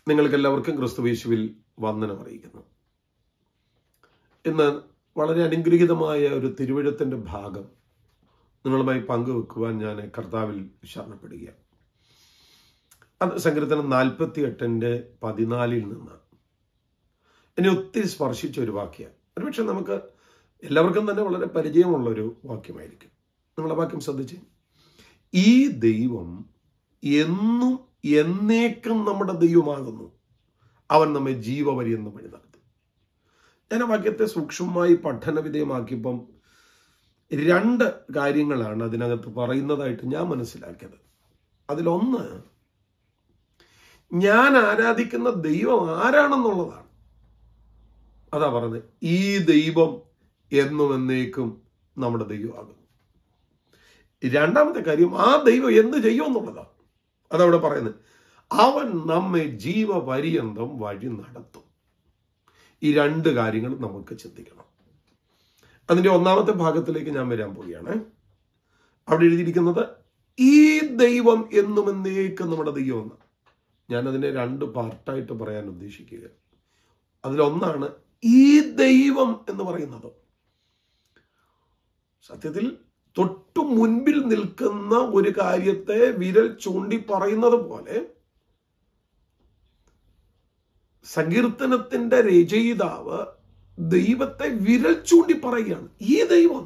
നിങ്ങൾക്ക് എല്ലാവർക്കും ക്രിസ്തുവേശുവിൽ വന്ദനം അറിയിക്കുന്നു ഇന്ന് വളരെ അനുഗ്രഹീതമായ ഒരു തിരുവഴുത്തിന്റെ ഭാഗം നിങ്ങളുമായി പങ്കുവെക്കുവാൻ ഞാൻ കർത്താവിൽ ശരണപ്പെടുകയാണ് അത് സങ്കീർത്തനം നാൽപ്പത്തി എട്ടിന്റെ പതിനാലിൽ നിന്ന് എന്നെ ഒത്തിരി സ്പർശിച്ച ഒരു വാക്യമാണ് ഒരുപക്ഷെ നമുക്ക് എല്ലാവർക്കും തന്നെ വളരെ പരിചയമുള്ള ഒരു വാക്യമായിരിക്കും നിങ്ങളെ വാക്യം ശ്രദ്ധിച്ച് ഈ ദൈവം എന്നും എന്നേക്കും നമ്മുടെ ദൈവമാകുന്നു അവൻ നമ്മെ ജീവപര്യന്തം വഴി നടത്തും ഞാൻ ആ വാക്യത്തെ സൂക്ഷ്മമായി പഠനവിധേയമാക്കിയപ്പം രണ്ട് കാര്യങ്ങളാണ് അതിനകത്ത് പറയുന്നതായിട്ട് ഞാൻ മനസ്സിലാക്കിയത് അതിലൊന്ന് ഞാൻ ആരാധിക്കുന്ന ദൈവം ആരാണെന്നുള്ളതാണ് അതാ പറഞ്ഞത് ഈ ദൈവം എന്നും എന്നേക്കും നമ്മുടെ ദൈവമാകുന്നു രണ്ടാമത്തെ കാര്യം ആ ദൈവം എന്ത് ചെയ്യും എന്നുള്ളതാണ് അതവിടെ പറയുന്നത് അവൻ നമ്മെ ജീവപര്യന്തം വഴി നടത്തും ഈ രണ്ട് കാര്യങ്ങൾ നമുക്ക് ചിന്തിക്കണം അതിന്റെ ഒന്നാമത്തെ ഭാഗത്തിലേക്ക് ഞാൻ വരാൻ പോവുകയാണ് അവിടെ എഴുതിയിരിക്കുന്നത് ഈ ദൈവം എന്നും എന്നേക്കും നമ്മുടെ ദൈവമെന്ന് ഞാൻ അതിനെ രണ്ട് പാർട്ടായിട്ട് പറയാൻ ഉദ്ദേശിക്കുക അതിലൊന്നാണ് ഈ ദൈവം എന്ന് പറയുന്നത് സത്യത്തിൽ തൊട്ടു മുൻപിൽ നിൽക്കുന്ന ഒരു കാര്യത്തെ വിരൽ ചൂണ്ടി പറയുന്നത് പോലെ സങ്കീർത്തനത്തിന്റെ രചയിതാവ് ദൈവത്തെ വിരൽ ചൂണ്ടി പറയുകയാണ് ഈ ദൈവം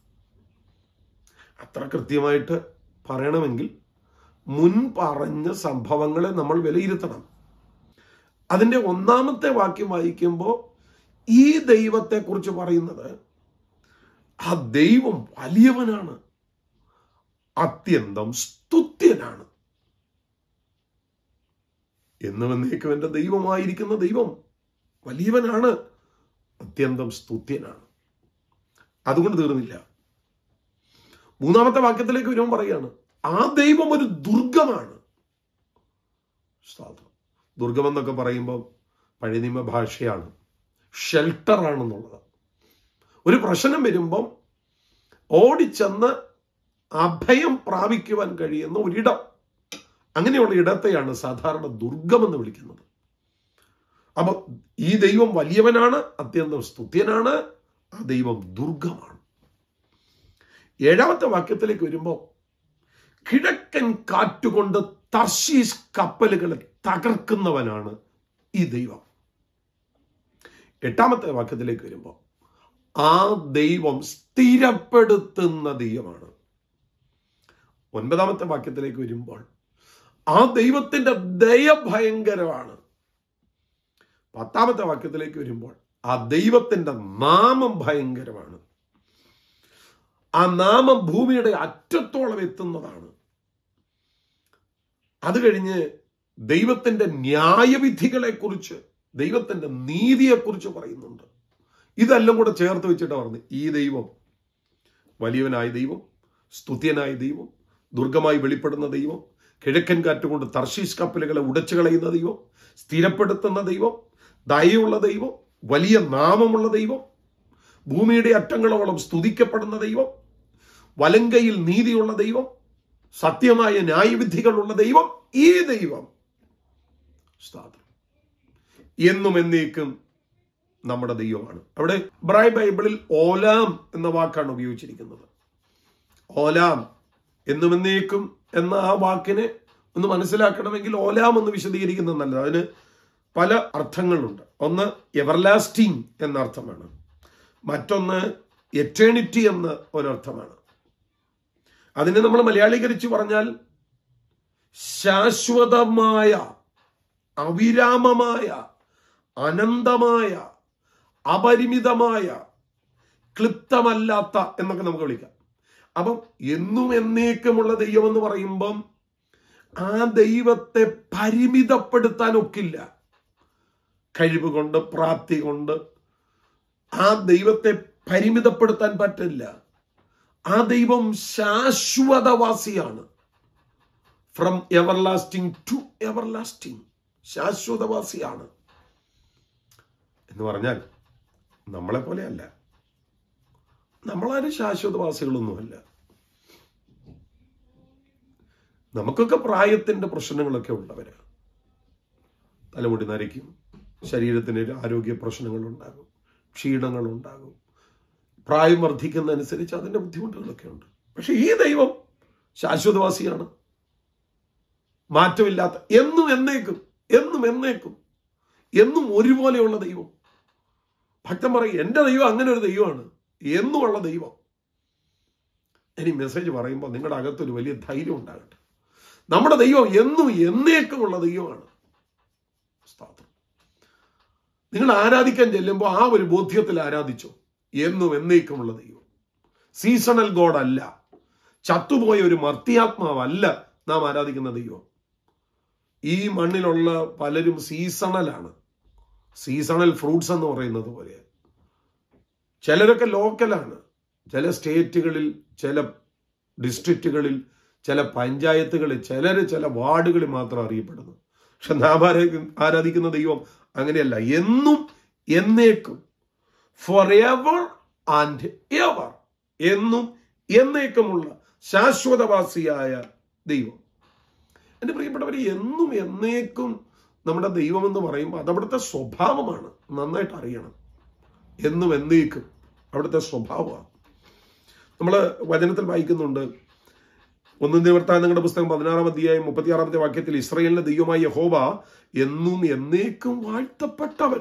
അത്ര കൃത്യമായിട്ട് പറയണമെങ്കിൽ മുൻ പറഞ്ഞ സംഭവങ്ങളെ നമ്മൾ വിലയിരുത്തണം അതിന്റെ ഒന്നാമത്തെ വാക്യം വായിക്കുമ്പോൾ ഈ ദൈവത്തെക്കുറിച്ച് പറയുന്നത് ആ ദൈവം വലിയവനാണ് അത്യന്തം സ്തുത്യനാണ് എന്നും എന്നേക്കും എൻ്റെ ദൈവമായിരിക്കുന്ന ദൈവം വലിയവനാണ് അത്യന്തം സ്തുത്യനാണ് അതുകൊണ്ട് തീർന്നില്ല മൂന്നാമത്തെ വാക്യത്തിലേക്ക് വരുമ്പോൾ പറയാണ് ആ ദൈവം ഒരു ദുർഗമാണ് സ്തോത്രം. ദുർഗം എന്നൊക്കെ പറയുമ്പോൾ പഴയ നിയമ ഭാഷയാണ് ഷെൽട്ടർ ആണെന്നുള്ളത് ഒരു പ്രശ്നം വരുമ്പം ഓടിച്ചെന്ന് അഭയം പ്രാപിക്കുവാൻ കഴിയുന്ന ഒരിടം അങ്ങനെയുള്ള ഇടത്തെയാണ് സാധാരണ ദുർഗമെന്ന് വിളിക്കുന്നത് അപ്പൊ ഈ ദൈവം വലിയവനാണ് അത്യന്തം സ്തുത്യനാണ് ആ ദൈവം ദുർഗമാണ് ഏഴാമത്തെ വാക്യത്തിലേക്ക് വരുമ്പോൾ കിഴക്കൻ കാറ്റുകൊണ്ട് തർശീസ് കപ്പലുകളെ തകർക്കുന്നവനാണ് ഈ ദൈവം എട്ടാമത്തെ വാക്യത്തിലേക്ക് വരുമ്പോൾ ആ ദൈവം സ്ഥിരപ്പെടുത്തുന്ന ദൈവമാണ് ഒൻപതാമത്തെ വാക്യത്തിലേക്ക് വരുമ്പോൾ ആ ദൈവത്തിന്റെ ദയ ഭയങ്കരമാണ് പത്താമത്തെ വാക്യത്തിലേക്ക് വരുമ്പോൾ ആ ദൈവത്തിന്റെ നാമം ഭയങ്കരമാണ് ആ നാമം ഭൂമിയുടെ അറ്റത്തോളം എത്തുന്നതാണ് അത് കഴിഞ്ഞ് ദൈവത്തിന്റെ ന്യായവിധികളെ കുറിച്ച് ദൈവത്തിന്റെ നീതിയെക്കുറിച്ച് പറയുന്നുണ്ട് ഇതെല്ലാം കൂടെ ചേർത്ത് വെച്ചിട്ട് പറഞ്ഞു ഈ ദൈവം വലിയവനായ ദൈവം സ്തുത്യനായ ദൈവം ദുർഗമായി വെളിപ്പെടുന്ന ദൈവം കിഴക്കൻ കാറ്റുകൊണ്ട് തർശീസ് കപ്പലുകളെ ഉടച്ചു കളയുന്ന ദൈവം സ്ഥിരപ്പെടുത്തുന്ന ദൈവം ദയയുള്ള ദൈവം വലിയ നാമമുള്ള ദൈവം ഭൂമിയുടെ അറ്റങ്ങളോളം സ്തുതിക്കപ്പെടുന്ന ദൈവം വലങ്കയിൽ നീതിയുള്ള ദൈവം സത്യമായ ന്യായവിധികളുള്ള ദൈവം ഈ ദൈവം സ്തോത്രം. എന്നും എന്നേക്കും നമ്മുടെ ദൈവമാണ് അവിടെ ബ്രായ് ബൈബിളിൽ ഓലാം എന്ന വാക്കാണ് ഉപയോഗിച്ചിരിക്കുന്നത് ഓലാം എന്നും എന്നേക്കും എന്ന ആ വാക്കിനെ ഒന്ന് മനസ്സിലാക്കണമെങ്കിൽ ഓലാം എന്ന് വിശദീകരിക്കുന്നത് നല്ലത് അതിന് പല അർത്ഥങ്ങളുണ്ട് ഒന്ന് എവർലാസ്റ്റിംഗ് എന്ന അർത്ഥമാണ് മറ്റൊന്ന് എറ്റേണിറ്റി എന്ന ഒരർത്ഥമാണ് അതിനെ നമ്മൾ മലയാളീകരിച്ച് പറഞ്ഞാൽ ശാശ്വതമായ അവിരാമമായ അനന്തമായ അപരിമിതമായ ക്ലിപ്തമല്ലാത്ത എന്നൊക്കെ നമുക്ക് വിളിക്കാം അപ്പം എന്നും എന്നേക്കുമുള്ള ദൈവം എന്ന് പറയുമ്പം ആ ദൈവത്തെ പരിമിതപ്പെടുത്താൻ ഒക്കില്ല കഴിവ് കൊണ്ട് പ്രാപ്തി കൊണ്ട് ആ ദൈവത്തെ പരിമിതപ്പെടുത്താൻ പറ്റില്ല ആ ദൈവം ശാശ്വതവാസിയാണ് ഫ്രം എവർലാസ്റ്റിംഗ് ടു എവർലാസ്റ്റിംഗ് ശാശ്വതവാസിയാണ് എന്ന് പറഞ്ഞാൽ നമ്മളെ പോലെയല്ല നമ്മളാരും ശാശ്വതവാസികളൊന്നുമല്ല നമുക്കൊക്കെ പ്രായത്തിന്റെ പ്രശ്നങ്ങളൊക്കെ ഉള്ളവരാ തലമുടി നരയ്ക്കും ശരീരത്തിന് ആരോഗ്യ പ്രശ്നങ്ങൾ ഉണ്ടാകും ക്ഷീണങ്ങൾ ഉണ്ടാകും പ്രായം വർദ്ധിക്കുന്നതനുസരിച്ച് അതിൻ്റെ ബുദ്ധിമുട്ടുകളൊക്കെ ഉണ്ട് പക്ഷെ ഈ ദൈവം ശാശ്വതവാസിയാണ് മാറ്റമില്ലാത്ത എന്നും എന്നേക്കും എന്നും എന്നേക്കും എന്നും ഒരുപോലെയുള്ള ദൈവം ഭക്തൻ പറയും എൻ്റെ ദൈവം അങ്ങനെ ഒരു ദൈവമാണ് എന്നുമുള്ള ദൈവം ഇനി മെസ്സേജ് പറയുമ്പോൾ നിങ്ങളുടെ അകത്തൊരു വലിയ ധൈര്യം ഉണ്ടാകട്ടെ നമ്മുടെ ദൈവം എന്നും എന്നേക്കുമുള്ള ദൈവമാണ് സ്തോത്രം നിങ്ങൾ ആരാധിക്കാൻ ചെല്ലുമ്പോൾ ആ ഒരു ബോധ്യത്തിൽ ആരാധിച്ചോ എന്നും എന്നേക്കുമുള്ള ദൈവം സീസണൽ ഗോഡ് അല്ല ചത്തുപോയ ഒരു മർത്തിയാത്മാവല്ല നാം ആരാധിക്കുന്ന ദൈവം ഈ മണ്ണിലുള്ള പലരും സീസണലാണ് സീസണൽ ഫ്രൂട്ട്സ് എന്ന് പറയുന്നത് പോലെ ചിലരൊക്കെ ലോക്കലാണ് ചില സ്റ്റേറ്റുകളിൽ ചില ഡിസ്ട്രിക്റ്റുകളിൽ ചില പഞ്ചായത്തുകളിൽ ചിലര് ചില വാർഡുകളിൽ മാത്രം അറിയപ്പെടുന്നു പക്ഷെ നാം ആരാധി- ആരാധിക്കുന്ന ദൈവം അങ്ങനെയല്ല എന്നും എന്നേക്കും ഫോർ എവർ ആൻഡ് എവർ എന്നും എന്നേക്കുമുള്ള ശാശ്വതവാസിയായ ദൈവം എൻ്റെ പ്രിയപ്പെട്ടവരെ എന്നും എന്നേക്കും നമ്മുടെ ദൈവം എന്ന് പറയുമ്പോൾ അത് അവിടുത്തെ സ്വഭാവമാണ് നന്നായിട്ട് അറിയണം എന്നും എന്നേക്കും അവിടുത്തെ സ്വഭാവമാണ് നമ്മൾ വചനത്തിൽ വായിക്കുന്നുണ്ട് ഒന്നും നിവർത്താനങ്ങളുടെ പുസ്തകം പതിനാറാം അധ്യായം മുപ്പത്തിയാറാമത്തെ വാക്യത്തിൽ ഇസ്രയേലിന്റെ ദൈവമായ യഹോവ എന്നും എന്നേക്കും വാഴ്ത്തപ്പെട്ടവൻ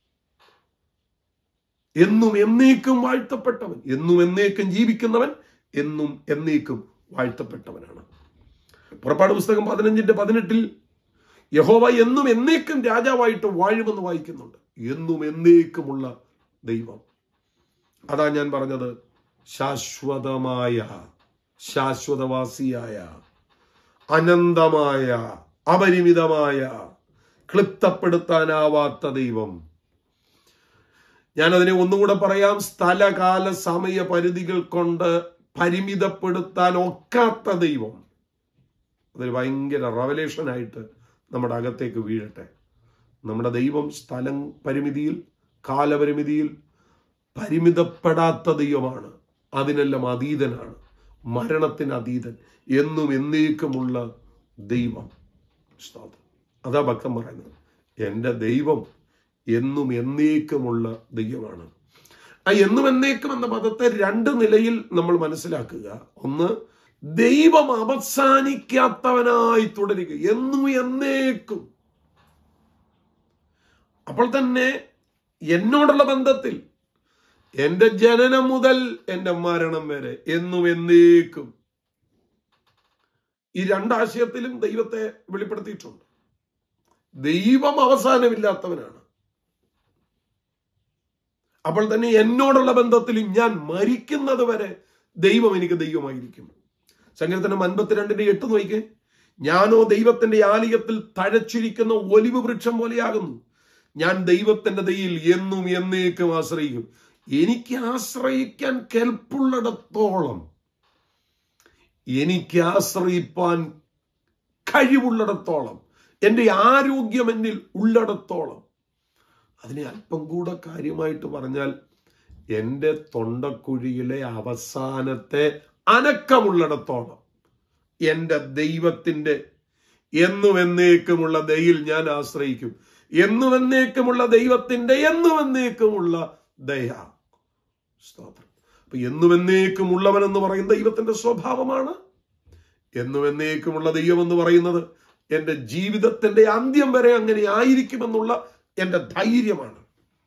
എന്നും എന്നേക്കും വാഴ്ത്തപ്പെട്ടവൻ എന്നും എന്നേക്കും ജീവിക്കുന്നവൻ എന്നും എന്നേക്കും വാഴ്ത്തപ്പെട്ടവനാണ് പുറപ്പാട് പുസ്തകം പതിനഞ്ചിന്റെ പതിനെട്ടിൽ യഹോവ എന്നും എന്നേക്കും രാജാവായിട്ട് വാഴുമെന്ന് വായിക്കുന്നുണ്ട് എന്നും എന്നേക്കുമുള്ള ദൈവം അതാ ഞാൻ പറഞ്ഞത് ശാശ്വതമായ ശാശ്വതവാസിയായ അനന്തമായ അപരിമിതമായ ക്ലിപ്തപ്പെടുത്താനാവാത്ത ദൈവം ഞാൻ അതിനെ ഒന്നുകൂടെ പറയാം സ്ഥലകാല സമയ പരിധികൾ കൊണ്ട് പരിമിതപ്പെടുത്താൻ ഒക്കാത്ത ദൈവം അതൊരു ഭയങ്കര റവലേഷനായിട്ട് നമ്മുടെ അകത്തേക്ക് വീഴട്ടെ നമ്മുടെ ദൈവം സ്ഥലം പരിമിതിയിൽ കാലപരിമിതിയിൽ പരിമിതപ്പെടാത്ത ദൈവമാണ് അതിനെല്ലാം അതീതനാണ് മരണത്തിന് അതീതൻ എന്നും എന്നേക്കുമുള്ള ദൈവം സ്തോത്രം. അതാ ഭക്തൻ പറയുന്നത് എൻ്റെ ദൈവം എന്നും എന്നേക്കുമുള്ള ദൈവമാണ് ആ എന്നും എന്നേക്കും എന്ന പദത്തെ രണ്ട് നിലയിൽ നമ്മൾ മനസ്സിലാക്കുക ഒന്ന് ദൈവം അവസാനിക്കാത്തവനായി തുടരുക എന്നും എന്നേക്കും അപ്പോൾ തന്നെ എന്നോടുള്ള ബന്ധത്തിൽ എന്റെ ജനനം മുതൽ എന്റെ മരണം വരെ എന്നും എന്നേക്കും ഈ രണ്ടാശയത്തിലും ദൈവത്തെ വെളിപ്പെടുത്തിയിട്ടുണ്ട് ദൈവം അവസാനമില്ലാത്തവനാണ് അപ്പോൾ തന്നെ എന്നോടുള്ള ബന്ധത്തിലും ഞാൻ മരിക്കുന്നത് വരെ ദൈവം എനിക്ക് ദൈവമായിരിക്കും സങ്കീർത്തനം അൻപത്തിരണ്ടിന്റെ എട്ട് നോക്കിക്കേ ഞാനോ ദൈവത്തിന്റെ ആലയത്തിൽ തഴച്ചിരിക്കുന്ന ഒലിവ് വൃക്ഷം പോലെയാകുന്നു ഞാൻ ദൈവത്തിന്റെ ദയിൽ എന്നും എന്നേക്കും ആശ്രയിക്കും എനിക്ക് ആശ്രയിക്കാൻ കെൽപ്പുള്ളിടത്തോളം എനിക്ക് ആശ്രയിപ്പാൻ കഴിവുള്ളിടത്തോളം എൻ്റെ ആരോഗ്യം എന്നിൽ ഉള്ളിടത്തോളം അതിനെ അല്പം കൂടെ കാര്യമായിട്ട് പറഞ്ഞാൽ എൻ്റെ തൊണ്ടക്കുഴിയിലെ അവസാനത്തെ അനക്കമുള്ളിടത്തോളം എൻ്റെ ദൈവത്തിൻ്റെ എന്നും എന്നേക്കുമുള്ള ദയിൽ ഞാൻ ആശ്രയിക്കും എന്നും എന്നേക്കുമുള്ള ദൈവത്തിൻ്റെ എന്നും എന്നേക്കുമുള്ള ദയ സ്തോത്രം അപ്പൊ എന്നും എന്നേക്കുമുള്ളവൻ എന്ന് പറയുന്ന ദൈവത്തിന്റെ സ്വഭാവമാണ് എന്നും എന്നേക്കുമുള്ള ദൈവം എന്ന് പറയുന്നത് എൻ്റെ ജീവിതത്തിന്റെ അന്ത്യം വരെ അങ്ങനെ ആയിരിക്കുമെന്നുള്ള എൻ്റെ ധൈര്യമാണ്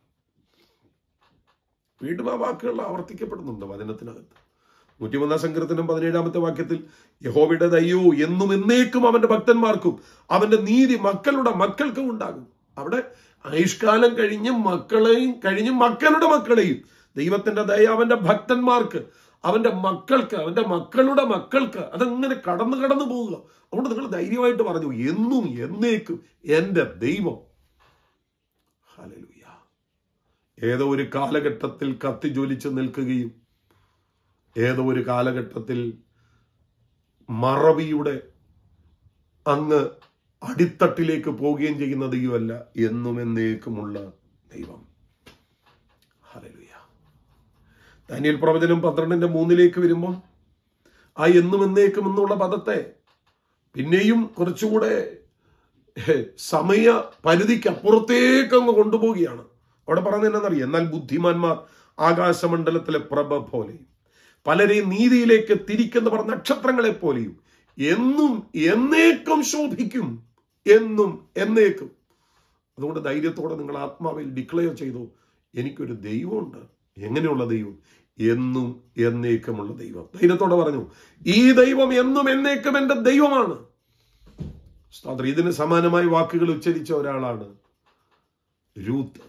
വീണ്ടും ആ വാക്കുകൾ ആവർത്തിക്കപ്പെടുന്നുണ്ട് വചനത്തിനകത്ത് നൂറ്റിമൂന്നാം സങ്കീർത്തനം പതിനേഴാമത്തെ വാക്യത്തിൽ യഹോവയുടെ ദയ്യോ എന്നും എന്നേക്കും അവന്റെ ഭക്തന്മാർക്കും അവന്റെ നീതി മക്കളുടെ മക്കൾക്കും ഉണ്ടാകും അവിടെ ആയുഷ്കാലം കഴിഞ്ഞ് മക്കളെയും കഴിഞ്ഞ് മക്കളുടെ മക്കളെയും ദൈവത്തിന്റെ ദയ അവന്റെ ഭക്തന്മാർക്ക് അവന്റെ മക്കൾക്ക് അവന്റെ മക്കളുടെ മക്കൾക്ക് അതങ്ങനെ കടന്നു കടന്നു പോവുക അതുകൊണ്ട് നിങ്ങൾ ധൈര്യമായിട്ട് പറഞ്ഞു എന്നും എന്നേക്കും എൻ്റെ ദൈവം ഹല്ലേലൂയ ഏതോ ഒരു കാലഘട്ടത്തിൽ കത്തി ജ്വലിച്ച് നിൽക്കുകയും ഏതോ ഒരു കാലഘട്ടത്തിൽ മറവിയുടെ അങ്ങ് അടിത്തട്ടിലേക്ക് പോവുകയും ചെയ്യുന്ന ദൈവമല്ല എന്നും എന്നേക്കുമുള്ള ദൈവം ഹല്ലേലൂയ ദാനിയേൽ പ്രവചനം പന്ത്രണ്ടിന്റെ മൂന്നിലേക്ക് വരുമ്പോൾ ആ എന്നും എന്നേക്കും എന്നുള്ള പദത്തെ പിന്നെയും കുറച്ചുകൂടെ ഹേ, സമയ പരിധിക്ക് അപ്പുറത്തേക്ക് അങ്ങ് കൊണ്ടുപോവുകയാണ് അവിടെ പറയുന്നത് എന്നാണെന്നറിയാം എന്നാൽ ബുദ്ധിമാന്മാർ ആകാശമണ്ഡലത്തിലെ പ്രഭ പോലെയും പലരെയും നീതിയിലേക്ക് തിരിക്കുന്നവർ നക്ഷത്രങ്ങളെ പോലെയും എന്നും എന്നേക്കും ശോഭിക്കും എന്നും എന്നേക്കും അതുകൊണ്ട് ധൈര്യത്തോടെ നിങ്ങൾ ആത്മാവിൽ ഡിക്ലെയർ ചെയ്തു എനിക്കൊരു ദൈവമുണ്ട് എങ്ങനെയുള്ള ദൈവം എന്നും എന്നേക്കുമുള്ള ദൈവം ധൈര്യത്തോടെ പറഞ്ഞു ഈ ദൈവം എന്നും എന്നേക്കും എൻ്റെ ദൈവമാണ് സ്തോത്രം ഇതിന് സമാനമായ വാക്കുകൾ ഉച്ചരിച്ച ഒരാളാണ് രൂത്ത്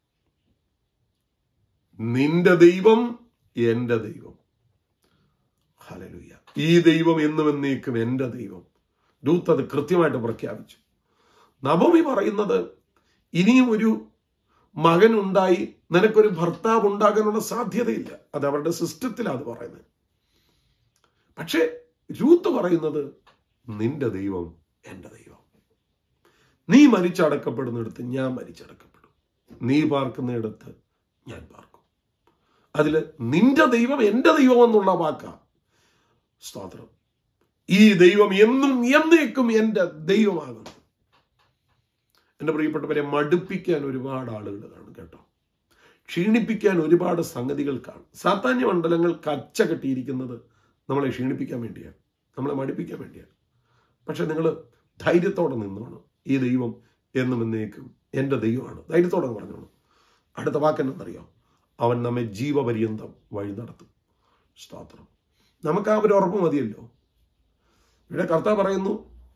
നിന്റെ ദൈവം എന്റെ ദൈവം ഹല്ലേലൂയ ഈ ദൈവം എന്നും എന്നേക്കും എന്റെ ദൈവം രൂത്ത് അത് കൃത്യമായിട്ട് പ്രഖ്യാപിച്ചു നവമി പറയുന്നത് ഇനിയും ഒരു മകൻ ഉണ്ടായി നിനക്കൊരു ഭർത്താവ് ഉണ്ടാകാനുള്ള സാധ്യതയില്ല അത് അവരുടെ സിസ്റ്റത്തിലാണ് അത് പറയുന്നത് പക്ഷേ രൂത്ത് പറയുന്നത് നിന്റെ ദൈവം എന്റെ ദൈവം നീ മരിച്ചടക്കപ്പെടുന്നിടത്ത് ഞാൻ മരിച്ചടക്കപ്പെടും നീ പാർക്കുന്നിടത്ത് ഞാൻ പാർക്കും അതില് നിന്റെ ദൈവം എന്റെ ദൈവം എന്നുള്ള വാക്കാ സ്തോത്രം ഈ ദൈവം എന്നും എന്നേക്കും എന്റെ ദൈവമാകുന്നു എൻ്റെ പ്രിയപ്പെട്ടവരെ മടുപ്പിക്കാൻ ഒരുപാട് ആളുകൾ കാണും കേട്ടോ ക്ഷീണിപ്പിക്കാൻ ഒരുപാട് സംഗതികൾ കാണും സാധാന്യ മണ്ഡലങ്ങൾ കച്ച കെട്ടിയിരിക്കുന്നത് നമ്മളെ ക്ഷീണിപ്പിക്കാൻ വേണ്ടിയാണ് നമ്മളെ മടുപ്പിക്കാൻ വേണ്ടിയാണ് പക്ഷെ നിങ്ങൾ ധൈര്യത്തോടെ നിന്നോണം ഈ ദൈവം എന്നും എന്നേക്കും എൻ്റെ ദൈവമാണ് ധൈര്യത്തോടെ അങ്ങ് പറഞ്ഞോണം അടുത്ത വാക്കെന്നറിയോ അവൻ നമ്മെ ജീവപര്യന്തം വഴി നടത്തും സ്തോത്രം നമുക്ക് ആ ഒരു ഉറപ്പ് മതിയല്ലോ ഇവിടെ കർത്താവ് പറയുന്നു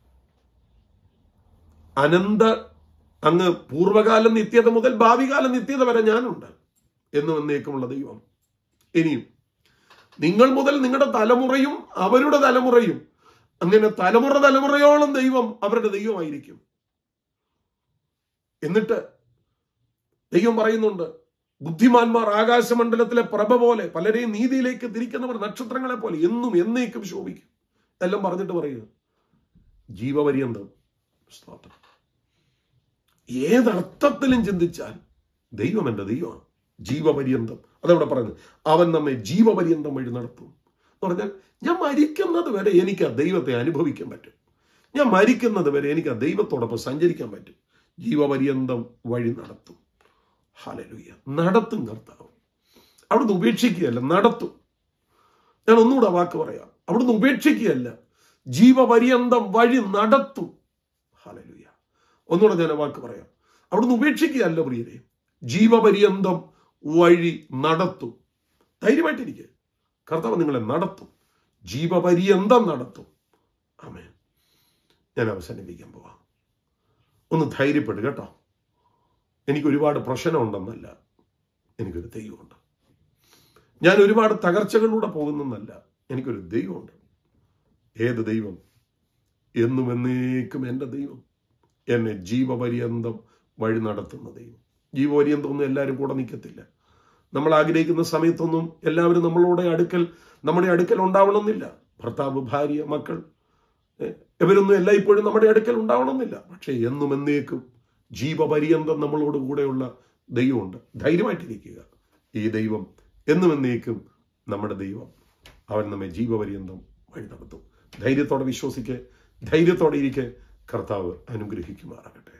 അനന്ത അങ്ങ് പൂർവകാല നിത്യത മുതൽ ഭാവികാല നിത്യത വരെ ഞാനുണ്ട് എന്നും എന്നേക്കുമുള്ള ദൈവം ഇനിയും നിങ്ങൾ മുതൽ നിങ്ങളുടെ തലമുറയും അവരുടെ തലമുറയും അങ്ങനെ തലമുറ തലമുറയോളം ദൈവം അവരുടെ ദൈവമായിരിക്കും എന്നിട്ട് ദൈവം പറയുന്നുണ്ട് ബുദ്ധിമാന്മാർ ആകാശമണ്ഡലത്തിലെ പ്രഭ പോലെ പലരെയും നീതിയിലേക്ക് തിരിക്കുന്നവർ നക്ഷത്രങ്ങളെ പോലെ എന്നും എന്നേക്കും ശോഭിക്കും എല്ലാം പറഞ്ഞിട്ട് പറയുക ജീവപര്യന്തം സ്തോത്രം ഏതർത്ഥത്തിലും ചിന്തിച്ചാൽ ദൈവം എൻ്റെ ദൈവമാണ് ജീവപര്യന്തം അതവിടെ പറയുന്നത് അവൻ നമ്മെ ജീവപര്യന്തം വഴി നടത്തും എന്ന് പറഞ്ഞാൽ ഞാൻ മരിക്കുന്നത് വരെ എനിക്ക് ആ ദൈവത്തെ അനുഭവിക്കാൻ പറ്റും ഞാൻ മരിക്കുന്നത് വരെ എനിക്ക് ആ ദൈവത്തോടൊപ്പം സഞ്ചരിക്കാൻ പറ്റും ജീവപര്യന്തം വഴി നടത്തും ഹലലുയ്യ നടത്തും കർത്താവ് അവിടുന്ന് ഉപേക്ഷിക്കുകയല്ല നടത്തും ഞാൻ ഒന്നുകൂടെ ആ വാക്ക് പറയാം അവിടുന്ന് ഉപേക്ഷിക്കുകയല്ല ജീവപര്യന്തം വഴി നടത്തും ഹലലുയ്യ ഒന്നുകൂടെ ഞാൻ ആ വാക്ക് പറയാം അവിടുന്ന് ഉപേക്ഷിക്കുകയല്ല പ്രിയരെ ജീവപര്യന്തം വഴി നടത്തും ധൈര്യമായിട്ടിരിക്കുക കർത്താവ് നിങ്ങളെ നടത്തും ജീവപര്യന്തം നടത്തും ആമേ ഞാൻ അവസാനിപ്പിക്കാൻ പോവാം ഒന്ന് ധൈര്യപ്പെടുക കേട്ടോ എനിക്ക് ഒരുപാട് പ്രശ്നമുണ്ടെന്നല്ല എനിക്കൊരു ദൈവമുണ്ട് ഞാൻ ഒരുപാട് തകർച്ചകളിലൂടെ പോകുന്നെന്നല്ല എനിക്കൊരു ദൈവമുണ്ട് ഏത് ദൈവം എന്നും എന്നേക്കും എൻ്റെ ദൈവം എന്നെ ജീവപര്യന്തം വഴി നടത്തുന്ന ദൈവം ജീവപര്യന്തം ഒന്നും എല്ലാവരും കൂടെ നിൽക്കത്തില്ല നമ്മൾ ആഗ്രഹിക്കുന്ന സമയത്തൊന്നും എല്ലാവരും നമ്മളോട് അടുക്കൽ നമ്മുടെ അടുക്കൽ ഉണ്ടാവണമെന്നില്ല ഭർത്താവ് ഭാര്യ മക്കൾ ഏ, ഇവരൊന്നും എല്ലായ്പ്പോഴും നമ്മുടെ അടുക്കൽ ഉണ്ടാവണമെന്നില്ല പക്ഷേ എന്നും എന്നേക്കും ജീവപര്യന്തം നമ്മളോട് കൂടെയുള്ള ദൈവമുണ്ട് ധൈര്യമായിട്ടിരിക്കുക ഈ ദൈവം എന്നും എന്നേക്കും നമ്മുടെ ദൈവം അവൻ നമ്മെ ജീവപര്യന്തം വഴി നടത്തും ധൈര്യത്തോടെ വിശ്വസിക്കെ ധൈര്യത്തോടെ ഇരിക്കെ കർത്താവ് അനുഗ്രഹിക്കുമാറാകട്ടെ